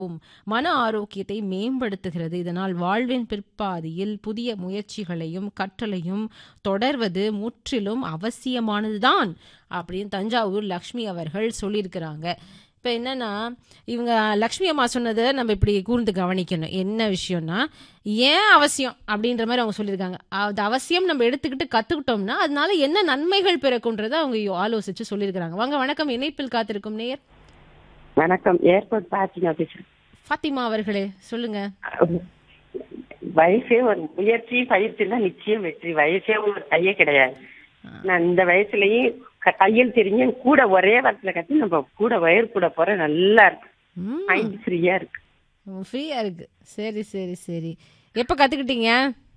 மன ஆரோக்கியத்தை மேம்படுத்துகிறது. இதனால் வாழ்வின் பிற்பாதியில் புதிய முயற்சிகளையும், கற்றலையும் தொடர்வது முற்றிலும் அவசியமானதுதான் அப்படின்னு தஞ்சாவூர் லக்ஷ்மி அவர்கள் சொல்லியிருக்கிறாங்க. இப்ப என்னன்னா, இவங்க லக்ஷ்மி அம்மா சொன்னத நம்ம இப்படி கூர்ந்து கவனிக்கணும். என்ன விஷயம்னா, ஏன் அவசியம் அப்படின்ற மாரி அவங்க சொல்லியிருக்காங்க. அது அவசியம் நம்ம எடுத்துக்கிட்டு கத்துக்கிட்டோம்னா, அதனால என்ன நன்மைகள் பிறக்கும்ன்றத அவங்க யோ ஆலோசிச்சு சொல்லியிருக்கிறாங்க. வாங்க வணக்கம். இணைப்பில் காத்திருக்கும் நேயர். வணக்கம். ஏர்போர்ட் பாத்திமா பேசுறேன். ஃபாத்திமா அவர்களே சொல்லுங்க. வயசே ஒரு முயற்சி, பயிற்சின்னா நிச்சயம் வெற்றி. வயசே ஒரு தையே கிடையாது. நான் இந்த வயசுலயும் க- தையல் தெரிஞ்சு கூட ஒரே வாரத்துல கட்டி நம்ம கூட வயர் கூட போற நல்லா இருக்கு. ம். மைண்ட் ஃப்ரீயா இருக்கு. ஃப்ரீயா இருக்கு. சரி, சரி, சரி. எப்ப கத்துக்கிட்டீங்க?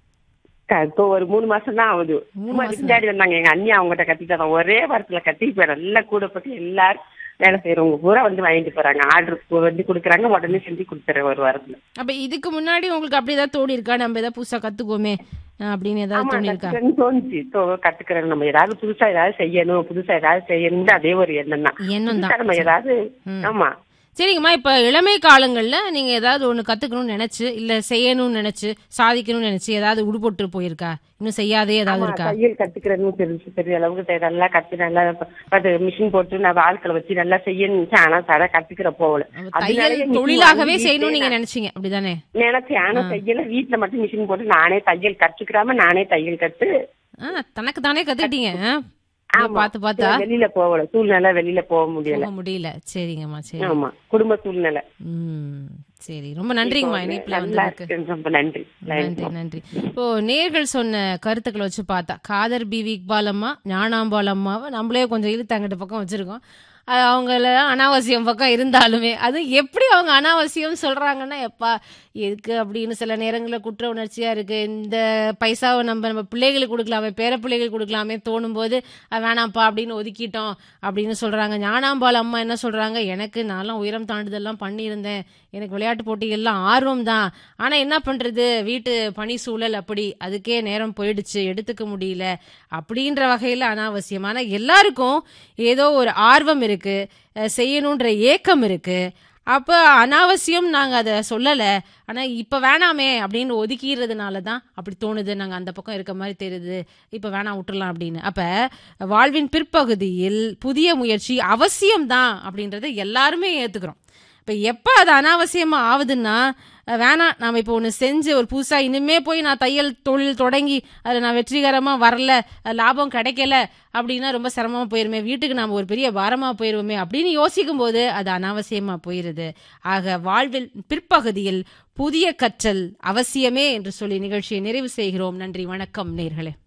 க- இப்போ ஒரு மூணு மாசம் தான் ஆகுது. மூணு சும்மா மாசம் பின்னாடி வந்தாங்க எங்க அண்ணி அவங்ககிட்ட கத்திட்டாங்க. ஒரே வாரத்துல கட்டி இப்ப நல்லா கூட போட்டு எல்லாரும் வேலை செய்யறவங்க பூரா வந்து வாங்கிட்டு போறாங்க. ஆர்டர் வந்து குடுக்குறாங்க உடனே செஞ்சு கொடுத்துறேன் ஒரு வாரத்துல. அப்ப இதுக்கு முன்னாடி உங்களுக்கு அப்படி ஏதாவது தோணி இருக்கா? நம்ம ஏதாவது புதுசா கத்துக்குவோமே அஹ் அப்படின்னு ஏதாவது ஆமா தோணி இருக்கா? கத்துக்கிறேன்னு தோணுச்சு தோ- கத்துக்கிறேன் நம்ம ஏதாவது புதுசா ஏதாவது செய்யணும் புதுசா ஏதாவது செய்யணும் அதே ஒரு எண்ணம் தான் எண்ணம் புதுசா தான். நம்ம ஏதாவது ம். ஆமா சரிங்கம்மா இப்ப இளமை காலங்கள்ல நீங்க ஏதாவது ஒண்ணு கத்துக்கணும்னு நினைச்சு இல்ல செய்யணும்னு நினைச்சு சாதிக்கணும்னு நினைச்சு ஏதாவது உடுபோட்டு போயிருக்கா இன்னும் செய்யாதே ஏதாவது ஆமா இருக்கா தையல் கத்துக்கிறேன்னு தெரிஞ்சு பெரிய அளவுக்கு தெ- நல்லா கத்து நல்லா ப- அது மிஷின் போட்டு நான் ஆட்களை வச்சு நல்லா செய்யணும் நினைச்சேன். ஆனா தர கத்துக்கிற போகல அப்ப அதனாலயே தையல் machine தொழிலாகவே வாங்கி செய்யணும்னு வீட்லயே நீங்க நான் நினைச்சீங்க அப்படிதானே நினைச்சேன் ஆனா செய்யல வீட்டுல மட்டும் மிஷின் போட்டு நானே தையல் கத்துக்கிறாம நானே தையல் கத்து ஆ, தனக்கு தானே கத்துக்கிட்டீங்க ஆ? அப்படியே ஆமா பார்த்து பார்த்தா வெளியில போகல சூழ்நிலை வெளியில போக முடியல போக முடியல சரிங்கம்மா சரி ஆமா குடும்ப சூழ்நிலை ம் சரி ரொம்ப நன்றிங்கம்மா இப்போ இணைப்புல நல்லா வந்ததுக்கு இருக்கு ரொம்ப நன்றி நன்றி நன்றி இப்போ நேர்கள் சொன்ன கருத்துக்களை வச்சு பார்த்தா காதர் பிவி இக்பால் அம்மா ஞானாம்பாள் அம்மாவை நம்மளே கொஞ்சம் இழுத்தாங்கிட்ட பக்கம் வச்சிருக்கோம் அது அவங்கள அனாவசியம் பக்கம் இருந்தாலுமே அது எப்படி அவங்க அனாவசியம் சொல்றாங்கன்னா எப்பா எதுக்கு அப்படின்னு சில நேரங்களில் குற்ற உணர்ச்சியா இருக்கு இந்த பைசாவை நம்ம நம்ம பிள்ளைகளுக்கு கொடுக்கலாமே பேர பிள்ளைகளுக்கு கொடுக்கலாமே தோணும் போது "அது வேணாம்ப்பா அப்படின்னு ஒதுக்கிட்டோம் அப்படின்னு சொல்றாங்க ஞானாம்பாள் அம்மா என்ன சொல்றாங்க எனக்கு நான்லாம் உயரம் தாண்டுதல்லாம் பண்ணியிருந்தேன் எனக்கு விளையாட்டு போட்டிகள்லாம் ஆர்வம் தான் ஆனா என்ன பண்றது வீட்டு பணி சூழல் அப்படி அதுக்கே நேரம் போயிடுச்சு எடுத்துக்க முடியல அப்படின்ற வகையில அனாவசியம் ஆனா எல்லாருக்கும் ஏதோ ஒரு ஆர்வம் இருக்கு அஹ் செய்யணுன்ற ஏக்கம் இருக்கு அப்ப அனாவசியம் நாங்க அதை சொல்லல ஆனா இப்ப வேணாமே அப்படின்னு ஒதுக்கிறதுனால தான் அப்படி தோணுது நாங்க அந்த பக்கம் இருக்க மாதிரி தெரியுது இப்ப வேணாம் விட்டுறலாம் அப்படின்னு அப்ப வாழ்வின் பிற்பகுதியில் புதிய முயற்சி அவசியம்தான் அப்படின்றத எல்லாருமே ஏத்துக்கிறோம் இப்ப எப்ப அது அனாவசியமா ஆகுதுன்னா அஹ் வேணாம் நாம இப்போ ஒன்று செஞ்சு ஒரு புதுசா இனிமே போய் நான் தையல் தொழில் தொடங்கி அதில் நான் வெற்றிகரமா வரல அஹ் லாபம் கிடைக்கல அப்படின்னா ரொம்ப சிரமமா போயிருமே வீட்டுக்கு நாம ஒரு பெரிய பாரமா போயிருவோமே அப்படின்னு யோசிக்கும் போது அது அனாவசியமா போயிருது ஆக வாழ்வில் பிற்பகுதியில் புதிய கற்றல் அவசியமே என்று சொல்லி நிகழ்ச்சியை நிறைவு செய்கிறோம் நன்றி வணக்கம் நேர்களே